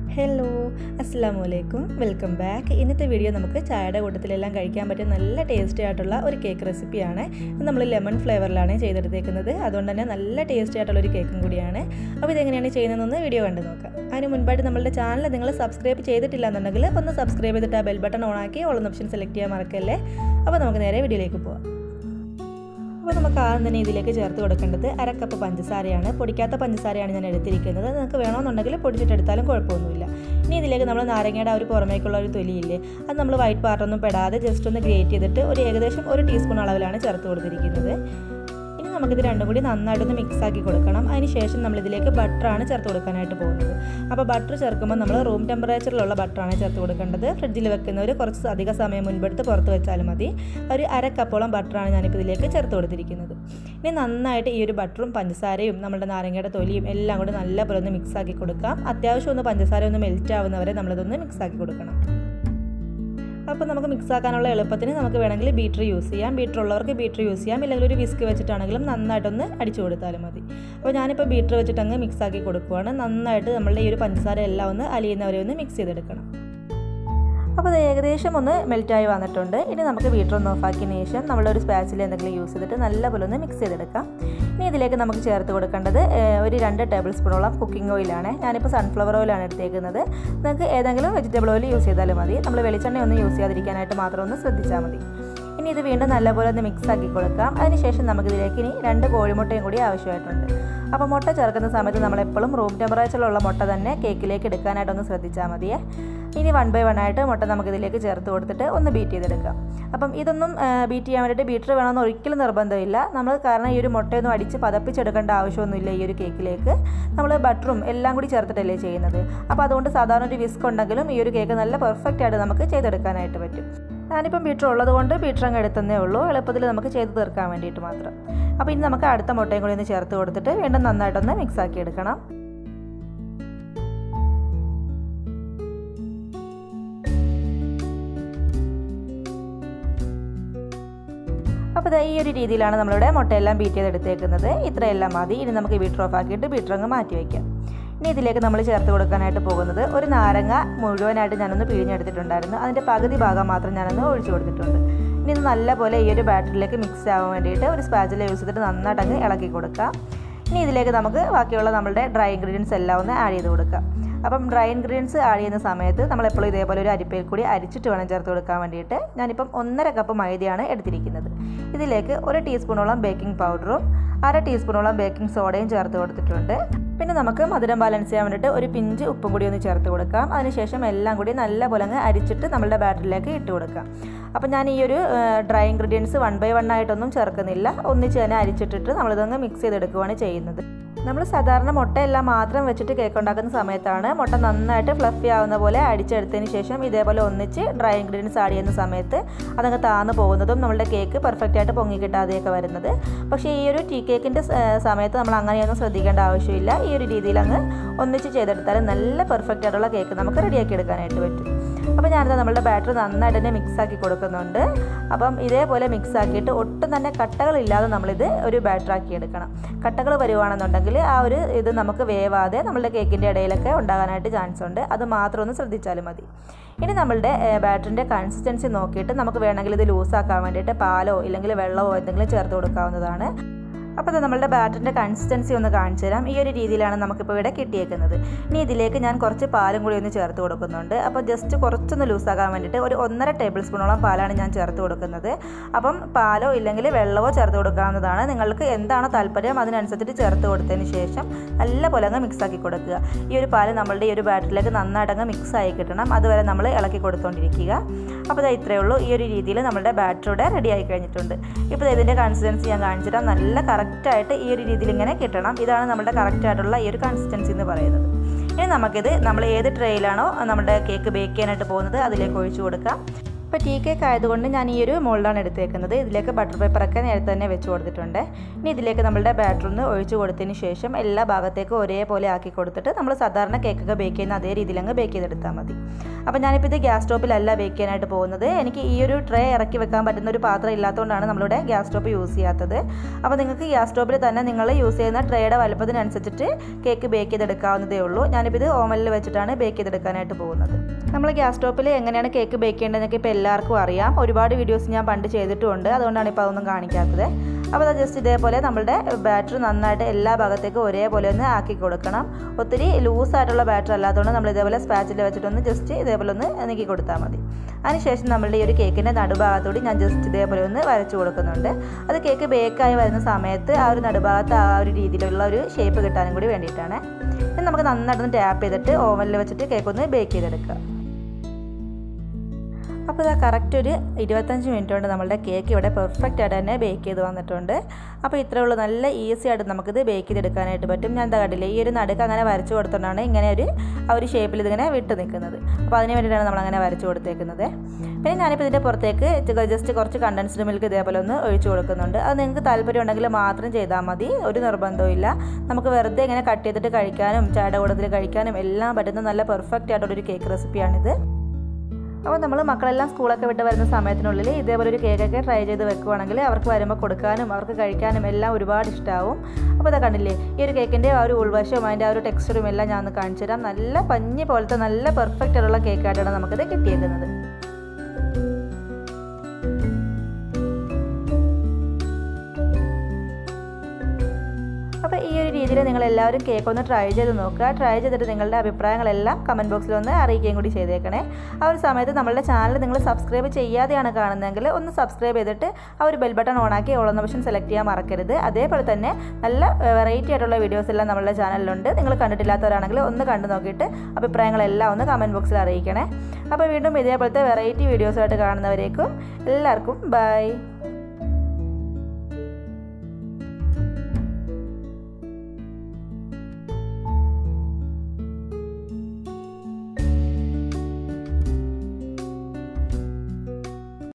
hello അസ്സാമു അലൈക്കും welcome back ഇന്നത്തെ video നമുക്ക് ചായയുടെ കൂട്ടത്തിലെല്ലാം കഴിക്കാൻ പറ്റിയ നല്ല ടേസ്റ്റി ആയിട്ടുള്ള ഒരു കേക്ക് റെസിപ്പിയാണ് ഇത് നമ്മൾ ലെമൺ ഫ്ലേവറിലാണ് ചെയ്തെടുത്തേക്കുന്നത് അതുകൊണ്ട് തന്നെ നല്ല ടേസ്റ്റി ആയിട്ടുള്ള ഒരു കേക്കും കൂടിയാണ് അപ്പോൾ ഇതെങ്ങനെയാണ് ചെയ്യുന്നതെന്ന് വീഡിയോ കണ്ടു നോക്കാം അതിന് മുൻപായിട്ട് നമ്മളുടെ ചാനൽ നിങ്ങൾ സബ്സ്ക്രൈബ് ചെയ്തിട്ടില്ല എന്നുണ്ടെങ്കിൽ ഒന്ന് സബ്സ്ക്രൈബ് ചെയ്തിട്ട് ആ ബെൽ ബട്ടൺ ഓണാക്കി ഓൾ ഓപ്ഷൻ സെലക്ട് ചെയ്യാൻ മറക്കല്ലേ അപ്പോൾ നമുക്ക് നേരെ വീഡിയോയിലേക്ക് പോവാം അപ്പോൾ നമുക്ക് ആദ്യം തന്നെ ഇതിലേക്ക് ചേർത്ത് കൊടുക്കേണ്ടത് അര കപ്പ് പഞ്ചസാരയാണ് പൊടിക്കാത്ത പഞ്ചസാരയാണ് ഞാൻ എടുത്തിരിക്കുന്നത് നിങ്ങൾക്ക് വേണമെന്നുണ്ടെങ്കിൽ പൊടിച്ചിട്ടെടുത്താലും കുഴപ്പമൊന്നുമില്ല ഇനി ഇതിലേക്ക് നമ്മൾ നാരങ്ങയുടെ ആ ഒരു പുറമേക്കുള്ള ഒരു തൊലിയില്ലേ അത് നമ്മൾ വൈറ്റ് പാർട്ടൊന്നും പെടാതെ ജസ്റ്റ് ഒന്ന് ഗ്രേറ്റ് ചെയ്തിട്ട് ഒരു ഏകദേശം ഒരു ടീസ്പൂൺ അളവിലാണ് ചേർത്ത് കൊടുത്തിരിക്കുന്നത് ഇനി നമുക്കിത് രണ്ടും കൂടി നന്നായിട്ടൊന്ന് മിക്സ് ആക്കി കൊടുക്കണം അതിന് ശേഷം നമ്മൾ ഇതിലേക്ക് ബട്ടറാണ് ചേർത്ത് കൊടുക്കാനായിട്ട് പോകുന്നത് അപ്പോൾ ബട്ടർ ചേർക്കുമ്പോൾ നമ്മൾ റൂം ടെമ്പറേച്ചറിലുള്ള ബട്ടറാണ് ചേർത്ത് കൊടുക്കേണ്ടത് ഫ്രിഡ്ജിൽ വെക്കുന്നവർ കുറച്ച് അധിക സമയം മുൻപെടുത്ത് പുറത്ത് വെച്ചാലും മതി ഒരു അര കപ്പോളം ബട്ടറാണ് ഞാനിപ്പോൾ ഇതിലേക്ക് ചേർത്ത് കൊടുത്തിരിക്കുന്നത് ഇനി നന്നായിട്ട് ഈ ഒരു ബട്ടറും പഞ്ചസാരയും നമ്മുടെ നാരങ്ങയുടെ തൊലിയും എല്ലാം കൂടി നല്ലപോലെ ഒന്ന് മിക്സ് ആക്കി കൊടുക്കാം അത്യാവശ്യം ഒന്ന് പഞ്ചസാര ഒന്ന് മെൽറ്റ് ആവുന്നവരെ നമ്മളിതൊന്ന് മിക്സ് ആക്കി കൊടുക്കണം അപ്പോൾ നമുക്ക് മിക്സ് ആക്കാനുള്ള എളുപ്പത്തിന് നമുക്ക് വേണമെങ്കിൽ ബീറ്റർ യൂസ് ചെയ്യാം ബീറ്റർ ഉള്ളവർക്ക് ബീറ്റർ യൂസ് ചെയ്യാം ഇല്ലെങ്കിൽ ഒരു വിസ്ക് വെച്ചിട്ടാണെങ്കിലും നന്നായിട്ടൊന്ന് അടിച്ചു കൊടുത്താലും മതി അപ്പോൾ ഞാനിപ്പോൾ ബീറ്റർ വെച്ചിട്ട് അങ്ങ് മിക്സ് ആക്കി കൊടുക്കുവാണ് നന്നായിട്ട് നമ്മളുടെ ഈ ഒരു പഞ്ചസാര എല്ലാം ഒന്ന് അലിയുന്നവരെ ഒന്ന് മിക്സ് ചെയ്തെടുക്കണം അപ്പോൾ അത് ഏകദേശം ഒന്ന് മെൽറ്റായി വന്നിട്ടുണ്ട് ഇനി നമുക്ക് ബീറ്റർ ഒന്ന് ഓഫാക്കിയതിന് ശേഷം നമ്മളൊരു സ്പാച്ചിൽ എന്തെങ്കിലും യൂസ് ചെയ്തിട്ട് നല്ലപോലെ ഒന്ന് മിക്സ് ചെയ്തെടുക്കാം ഇനി ഇതിലേക്ക് നമുക്ക് ചേർത്ത് കൊടുക്കേണ്ടത് ഒരു രണ്ട് ടേബിൾ സ്പൂണോളം കുക്കിംഗ് ഓയിലാണ് ഞാനിപ്പോൾ സൺഫ്ലവർ ഓയിലാണ് എടുത്തേക്കുന്നത് നിങ്ങൾക്ക് ഏതെങ്കിലും വെജിറ്റബിൾ ഓയിൽ യൂസ് ചെയ്താലും മതി നമ്മൾ വെളിച്ചെണ്ണ ഒന്നും യൂസ് ചെയ്യാതിരിക്കാനായിട്ട് മാത്രം ഒന്ന് ശ്രദ്ധിച്ചാൽ മതി ഇനി ഇത് വീണ്ടും നല്ലപോലെ ഒന്ന് മിക്സ് ആക്കി കൊടുക്കാം അതിനുശേഷം നമുക്കിതിലേക്ക് ഇനി രണ്ട് കോഴിമുട്ടയും കൂടി ആവശ്യമായിട്ടുണ്ട് അപ്പോൾ മുട്ട ചേർക്കുന്ന സമയത്ത് നമ്മളെപ്പോഴും റൂം ടെമ്പറേച്ചറിലുള്ള മുട്ട തന്നെ കേക്കിലേക്ക് എടുക്കാനായിട്ടൊന്ന് ശ്രദ്ധിച്ചാൽ മതിയേ ഇനി വൺ ബൈ വൺ ആയിട്ട് മുട്ട നമുക്കിതിലേക്ക് ചേർത്ത് കൊടുത്തിട്ട് ഒന്ന് ബീറ്റ് ചെയ്തെടുക്കാം അപ്പം ഇതൊന്നും ബീറ്റ് ചെയ്യാൻ വേണ്ടിയിട്ട് ബീറ്റർ വേണമെന്ന് ഒരിക്കലും നിർബന്ധമില്ല നമ്മൾ കാരണം ഈ ഒരു മുട്ടയൊന്നും അടിച്ച് പതപ്പിച്ചെടുക്കേണ്ട ആവശ്യമൊന്നുമില്ല ഈ ഒരു കേക്കിലേക്ക് നമ്മൾ ബട്ടറും എല്ലാം കൂടി ചേർത്തിട്ടല്ലേ ചെയ്യുന്നത് അപ്പോൾ അതുകൊണ്ട് സാധാരണ ഒരു വിസ്ക് ഉണ്ടെങ്കിലും ഈ ഒരു കേക്ക് നല്ല പെർഫെക്റ്റ് ആയിട്ട് നമുക്ക് ചെയ്തെടുക്കാനായിട്ട് പറ്റും ഞാനിപ്പം ബീറ്റർ ഉള്ളത് കൊണ്ട് ബീറ്റർ അങ്ങ് എടുത്തതേ ഉള്ളൂ എളുപ്പത്തിൽ നമുക്ക് ചെയ്ത് തീർക്കാൻ വേണ്ടിയിട്ട് മാത്രം അപ്പോൾ ഇനി നമുക്ക് അടുത്ത മുട്ടയും കൂടി ഒന്ന് ചേർത്ത് കൊടുത്തിട്ട് വീണ്ടും നന്നായിട്ടൊന്ന് മിക്സ് ആക്കി എടുക്കണം അപ്പോൾ ഈ ഒരു രീതിയിലാണ് നമ്മളിവിടെ മുട്ടയെല്ലാം ബീറ്റ് ചെയ്തെടുത്തേക്കുന്നത് ഇത്രയെല്ലാം മതി ഇനി നമുക്ക് ബീറ്റർ ഓഫ് ആക്കിയിട്ട് ബീറ്റർ അങ്ങ് മാറ്റി വയ്ക്കാം ഇനി ഇതിലേക്ക് നമ്മൾ ചേർത്ത് കൊടുക്കാനായിട്ട് പോകുന്നത് ഒരു നാരങ്ങ മുഴുവനായിട്ട് ഞാനൊന്ന് പിഴിഞ്ഞെടുത്തിട്ടുണ്ടായിരുന്നു അതിൻ്റെ പകുതി ഭാഗം മാത്രം ഞാനൊന്ന് ഒഴിച്ചു കൊടുത്തിട്ടുണ്ട് ഇനി ഇത് നല്ലപോലെ ഈ ഒരു ബാറ്ററിലേക്ക് മിക്സ് ആവാൻ വേണ്ടിയിട്ട് ഒരു സ്പാച്ചില യൂസ് ചെയ്തിട്ട് നന്നായിട്ട് അങ്ങ് ഇളക്കി കൊടുക്കാം ഇനി ഇതിലേക്ക് നമുക്ക് ബാക്കിയുള്ള നമ്മളുടെ ഡ്രൈ ഇൻഗ്രീഡിയൻസ് എല്ലാം ഒന്ന് ആഡ് ചെയ്ത് കൊടുക്കാം അപ്പം ഡ്രൈ ഇൻഗ്രീഡിയൻസ് ആഡ് ചെയ്യുന്ന സമയത്ത് നമ്മളെപ്പോഴും ഇതേപോലെ ഒരു അരിപ്പയിൽ കൂടി അരിച്ചിട്ട് വേണം ചേർത്ത് കൊടുക്കാൻ വേണ്ടിയിട്ട് ഞാനിപ്പം ഒന്നര കപ്പ് മൈദയാണ് എടുത്തിരിക്കുന്നത് ഇതിലേക്ക് ഒരു ടീസ്പൂണോളം ബേക്കിംഗ് പൗഡറും അര ടീസ്പൂണോളം ബേക്കിംഗ് സോഡയും ചേർത്ത് കൊടുത്തിട്ടുണ്ട് പിന്നെ നമുക്ക് മധുരം ബാലൻസ് ചെയ്യാൻ വേണ്ടിയിട്ട് ഒരു പിഞ്ച് ഉപ്പും കൂടി ഒന്ന് ചേർത്ത് കൊടുക്കാം അതിനുശേഷം എല്ലാം കൂടി നല്ല പോലെ അങ്ങ് അരിച്ചിട്ട് നമ്മളുടെ ബാറ്ററിലേക്ക് ഇട്ട് കൊടുക്കാം അപ്പം ഞാൻ ഈ ഒരു dry ingredients one by one ആയിട്ടൊന്നും ചേർക്കുന്നില്ല ഒന്നിച്ച് തന്നെ അരിച്ചിട്ടിട്ട് നമ്മളിതൊന്ന് മിക്സ് ചെയ്തെടുക്കുകയാണ് ചെയ്യുന്നത് നമ്മൾ സാധാരണ മുട്ടയെല്ലാം മാത്രം വെച്ചിട്ട് കേക്ക് ഉണ്ടാക്കുന്ന സമയത്താണ് മുട്ട നന്നായിട്ട് ഫ്ലഫി ആവുന്ന പോലെ അടിച്ചെടുത്തതിന് ശേഷം ഇതേപോലെ ഒന്നിച്ച് ഡ്രൈ ഇൻഗ്രീഡിയൻസ് ആഡ് ചെയ്യുന്ന സമയത്ത് അതങ്ങ് താന്ന് പോകുന്നതും നമ്മളുടെ കേക്ക് പെർഫെക്റ്റ് ആയിട്ട് പൊങ്ങി കിട്ടാതെയൊക്കെ വരുന്നത് പക്ഷേ ഈ ഒരു ടീ കേക്കിൻ്റെ സമയത്ത് നമ്മൾ അങ്ങനെയൊന്നും ശ്രദ്ധിക്കേണ്ട ആവശ്യമില്ല ഈ ഒരു രീതിയിൽ അങ്ങ് ഒന്നിച്ച് ചെയ്തെടുത്താൽ നല്ല പെർഫെക്റ്റ് ആയിട്ടുള്ള കേക്ക് നമുക്ക് റെഡിയാക്കി എടുക്കാനായിട്ട് പറ്റും അപ്പോൾ ഞാനിത് നമ്മളുടെ ബാറ്റർ നന്നായിട്ട് തന്നെ മിക്സ് ആക്കി കൊടുക്കുന്നുണ്ട് അപ്പം ഇതേപോലെ മിക്സ് ആക്കിയിട്ട് ഒട്ടും തന്നെ കട്ടകളില്ലാതെ നമ്മളിത് ഒരു ബാറ്റർ ആക്കി എടുക്കണം കട്ടകൾ വരുവാണെന്നുണ്ടെങ്കിൽ ആ ഒരു ഇത് നമുക്ക് വേവാതെ നമ്മളുടെ കേക്കിൻ്റെ ഇടയിലൊക്കെ ഉണ്ടാകാനായിട്ട് ചാൻസ് ഉണ്ട് അത് മാത്രം ഒന്ന് ശ്രദ്ധിച്ചാലും മതി ഇനി നമ്മളുടെ ബാറ്ററിൻ്റെ കൺസിസ്റ്റൻസി നോക്കിയിട്ട് നമുക്ക് വേണമെങ്കിൽ ഇത് ലൂസാക്കാൻ വേണ്ടിയിട്ട് പാലോ ഇല്ലെങ്കിൽ വെള്ളമോ എന്തെങ്കിലും ചേർത്ത് കൊടുക്കാവുന്നതാണ് അപ്പോൾ ഇത് നമ്മളുടെ ബാറ്ററിൻ്റെ കൺസിസ്റ്റൻസി ഒന്ന് കാണിച്ചു തരാം ഈ ഒരു രീതിയിലാണ് നമുക്കിപ്പോൾ ഇവിടെ കിട്ടിയേക്കുന്നത് ഇനി ഇതിലേക്ക് ഞാൻ കുറച്ച് പാലും കൂടി ഒന്ന് ചേർത്ത് കൊടുക്കുന്നുണ്ട് അപ്പോൾ ജസ്റ്റ് കുറച്ചൊന്ന് ലൂസാക്കാൻ വേണ്ടിയിട്ട് ഒരു ഒന്നര ടേബിൾ സ്പൂണോളം പാലാണ് ഞാൻ ചേർത്ത് കൊടുക്കുന്നത് അപ്പം പാലോ ഇല്ലെങ്കിൽ വെള്ളമോ ചേർത്ത് കൊടുക്കാവുന്നതാണ് നിങ്ങൾക്ക് എന്താണോ താല്പര്യം അതിനനുസരിച്ചിട്ട് ചേർത്ത് കൊടുത്തതിന് ശേഷം നല്ല പോലെ അങ്ങ് മിക്സ് ആക്കി കൊടുക്കുക ഈ ഒരു പാല് നമ്മളുടെ ഈ ഒരു ബാറ്ററിലേക്ക് നന്നായിട്ട് അങ്ങ് മിക്സ് ആയി കിട്ടണം അതുവരെ നമ്മൾ ഇളക്കി കൊടുത്തുകൊണ്ടിരിക്കുക അപ്പോൾ ഇത് ഇത്രയേ ഉള്ളൂ ഈ ഒരു രീതിയിൽ നമ്മുടെ ബാറ്ററിയുടെ റെഡി ആയി കഴിഞ്ഞിട്ടുണ്ട് ഇപ്പോൾ ഇതിൻ്റെ കൺസിസ്റ്റൻസി ഞാൻ കാണിച്ചിട്ട് നല്ല കറക്റ്റായിട്ട് ഈ ഒരു രീതിയിൽ ഇങ്ങനെ കിട്ടണം ഇതാണ് നമ്മുടെ കറക്റ്റായിട്ടുള്ള ഈ ഒരു കൺസിസ്റ്റൻസി എന്ന് പറയുന്നത് ഇനി നമുക്കിത് നമ്മൾ ഏത് ട്രേയിലാണോ നമ്മുടെ കേക്ക് ബേക്ക് ചെയ്യാനായിട്ട് പോകുന്നത് അതിലേക്ക് ഒഴിച്ചു കൊടുക്കാം ഇപ്പോൾ ടീ കേക്ക് ആയതുകൊണ്ട് ഞാൻ ഈ ഒരു മോൾഡാണ് എടുത്തേക്കുന്നത് ഇതിലേക്ക് ബട്ടർ പേപ്പറൊക്കെ നേരത്തെ തന്നെ വെച്ച് കൊടുത്തിട്ടുണ്ട് ഇനി ഇതിലേക്ക് നമ്മളുടെ ബാറ്റർ ഒന്ന് ഒഴിച്ച് കൊടുത്തതിന് ശേഷം എല്ലാ ഭാഗത്തേക്കും ഒരേപോലെ ആക്കി കൊടുത്തിട്ട് നമ്മൾ സാധാരണ കേക്കൊക്കെ ബേക്ക് ചെയ്യുന്ന അതേ രീതിയിൽ അങ്ങ് ബേക്ക് ചെയ്തെടുത്താൽ മതി അപ്പോൾ ഞാനിപ്പോൾ ഇത് ഗ്യാസ് സ്റ്റോപ്പിലല്ല ബേക്ക് ചെയ്യാനായിട്ട് പോകുന്നത് എനിക്ക് ഈ ഒരു ട്രേ ഇറക്കി വെക്കാൻ പറ്റുന്ന ഒരു പാത്രം ഇല്ലാത്തതുകൊണ്ടാണ് നമ്മളിവിടെ ഗ്യാസ് സ്റ്റോപ്പ് യൂസ് ചെയ്യാത്തത് അപ്പോൾ നിങ്ങൾക്ക് ഗ്യാസ് സ്റ്റോപ്പിൽ തന്നെ നിങ്ങൾ യൂസ് ചെയ്യുന്ന ട്രേയുടെ വലുപ്പത്തിനനുസരിച്ചിട്ട് കേക്ക് ബേക്ക് ചെയ്തെടുക്കാവുന്നതേ ഉള്ളൂ ഞാനിപ്പോൾ ഇത് ഓവനിൽ വെച്ചിട്ടാണ് ബേക്ക് ചെയ്തെടുക്കാനായിട്ട് പോകുന്നത് നമ്മൾ ഗ്യാസ് സ്റ്റോപ്പിൽ എങ്ങനെയാണ് കേക്ക് ബേക്ക് ചെയ്യേണ്ടതെന്നൊക്കെ ഇപ്പോൾ എല്ലാവർക്കും അറിയാം ഒരുപാട് വീഡിയോസ് ഞാൻ പണ്ട് ചെയ്തിട്ടുമുണ്ട് അതുകൊണ്ടാണ് ഇപ്പോൾ അതൊന്നും കാണിക്കാത്തത് അപ്പോൾ അത് ജസ്റ്റ് ഇതേപോലെ നമ്മളുടെ ബാറ്റർ നന്നായിട്ട് എല്ലാ ഭാഗത്തേക്കും ഒരേപോലെ ഒന്ന് ആക്കി കൊടുക്കണം ഒത്തിരി ലൂസായിട്ടുള്ള ബാറ്റർ അല്ലാത്തതുകൊണ്ട് നമ്മൾ ഇതേപോലെ സ്പാച്ചിൽ വെച്ചിട്ടൊന്ന് ജസ്റ്റ് ഇതേപോലെ ഒന്ന് നീക്കി കൊടുത്താൽ മതി അതിനുശേഷം നമ്മളുടെ ഈ ഒരു കേക്കിൻ്റെ നടുഭാഗത്തോട് ഞാൻ ജസ്റ്റ് ഇതേപോലെ ഒന്ന് വരച്ചു കൊടുക്കുന്നുണ്ട് അത് കേക്ക് ബേക്കായി വരുന്ന സമയത്ത് ആ ഒരു നടുഭാഗത്ത് ആ ഒരു രീതിയിലുള്ള ഒരു ഷേപ്പ് കിട്ടാനും കൂടി വേണ്ടിയിട്ടാണ് ഇനി നമുക്ക് നന്നായിട്ടൊന്ന് ടാപ്പ് ചെയ്തിട്ട് ഓവനിൽ വെച്ചിട്ട് കേക്ക് ഒന്ന് ബേക്ക് ചെയ്തെടുക്കുക അപ്പോൾ ഇതാ കറക്റ്റ് ഒരു ഇരുപത്തഞ്ച് മിനിറ്റ് കൊണ്ട് നമ്മളുടെ കേക്ക് ഇവിടെ പെർഫെക്റ്റ് ആയിട്ട് തന്നെ ബേക്ക് ചെയ്ത് വന്നിട്ടുണ്ട് അപ്പോൾ ഇത്രയേ ഉള്ളൂ നല്ല ഈസി ആയിട്ട് നമുക്കിത് ബേക്ക് ചെയ്തെടുക്കാനായിട്ട് പറ്റും ഞാൻ എന്താ കണ്ടില്ലേ ഈ ഒരു നടുക്ക് അങ്ങനെ വരച്ചു കൊടുത്തുകൊണ്ടാണ് ഇങ്ങനെ ഒരു ആ ഒരു ഷേപ്പിൽ ഇതിങ്ങനെ വിട്ട് നിൽക്കുന്നത് അപ്പോൾ അതിന് വേണ്ടിയിട്ടാണ് നമ്മൾ അങ്ങനെ വരച്ചു കൊടുത്തേക്കുന്നത് പിന്നെ ഞാനിപ്പോൾ ഇതിൻ്റെ പുറത്തേക്ക് ജസ്റ്റ് കുറച്ച് കണ്ടൻസ്ഡ് മിൽക്ക് ഇതേപോലെ ഒന്ന് ഒഴിച്ചു കൊടുക്കുന്നുണ്ട് അത് നിങ്ങൾക്ക് താല്പര്യം ഉണ്ടെങ്കിൽ മാത്രം ചെയ്താൽ മതി ഒരു നിർബന്ധവും ഇല്ല നമുക്ക് വെറുതെ ഇങ്ങനെ കട്ട് ചെയ്തിട്ട് കഴിക്കാനും ചായയുടെ കൂടത്തിൽ കഴിക്കാനും എല്ലാം പറ്റുന്ന നല്ല പെർഫെക്റ്റ് ആയിട്ടുള്ളൊരു കേക്ക് റെസിപ്പിയാണിത് അപ്പോൾ നമ്മൾ മക്കളെല്ലാം സ്കൂളൊക്കെ വിട്ട് വരുന്ന സമയത്തിനുള്ളിൽ ഇതേപോലെ ഒരു കേക്കൊക്കെ ട്രൈ ചെയ്ത് വെക്കുവാണെങ്കിൽ അവർക്ക് വരുമ്പോൾ കൊടുക്കാനും അവർക്ക് കഴിക്കാനും എല്ലാം ഒരുപാട് ഇഷ്ടമാവും അപ്പോൾ ഇതാ കണ്ടില്ലേ ഈ ഒരു കേക്കിൻ്റെ ആ ഒരു ഉൾവശവും അതിൻ്റെ ആ ഒരു ടെക്സ്ചറും എല്ലാം ഞാൻ ഒന്ന് കാണിച്ചു തരാം നല്ല പഞ്ഞി പോലത്തെ നല്ല പെർഫെക്റ്റ് ആയിട്ടുള്ള കേക്കായിട്ടാണ് നമുക്കിത് കിട്ടിയേക്കുന്നത് അപ്പോൾ ഈ ഒരു രീതിയിൽ നിങ്ങൾ എല്ലാവരും കേക്ക് ഒന്ന് ട്രൈ ചെയ്ത് നോക്കുക ട്രൈ ചെയ്തിട്ട് നിങ്ങളുടെ അഭിപ്രായങ്ങളെല്ലാം കമൻറ്റ് ബോക്സിൽ ഒന്ന് അറിയിക്കുകയും കൂടി ചെയ്തേക്കണേ ആ ഒരു സമയത്ത് നമ്മളുടെ ചാനൽ നിങ്ങൾ സബ്സ്ക്രൈബ് ചെയ്യാതെയാണ് കാണുന്നതെങ്കിൽ ഒന്ന് സബ്സ്ക്രൈബ് ചെയ്തിട്ട് ആ ഒരു ബെൽ ബട്ടൺ ഓണാക്കി ഓളം ഓപ്ഷൻ സെലക്ട് ചെയ്യാൻ മറക്കരുത് അതേപോലെ തന്നെ നല്ല വെറൈറ്റി ആയിട്ടുള്ള വീഡിയോസ് എല്ലാം നമ്മളുടെ ചാനലിലുണ്ട് നിങ്ങൾ കണ്ടിട്ടില്ലാത്തവരാണെങ്കിൽ ഒന്ന് കണ്ടു നോക്കിയിട്ട് അഭിപ്രായങ്ങളെല്ലാം ഒന്ന് കമൻറ്റ് ബോക്സിൽ അറിയിക്കണേ അപ്പോൾ വീണ്ടും ഇതേപോലത്തെ വെറൈറ്റി വീഡിയോസുമായിട്ട് കാണുന്നവരേക്കും എല്ലാവർക്കും ബൈ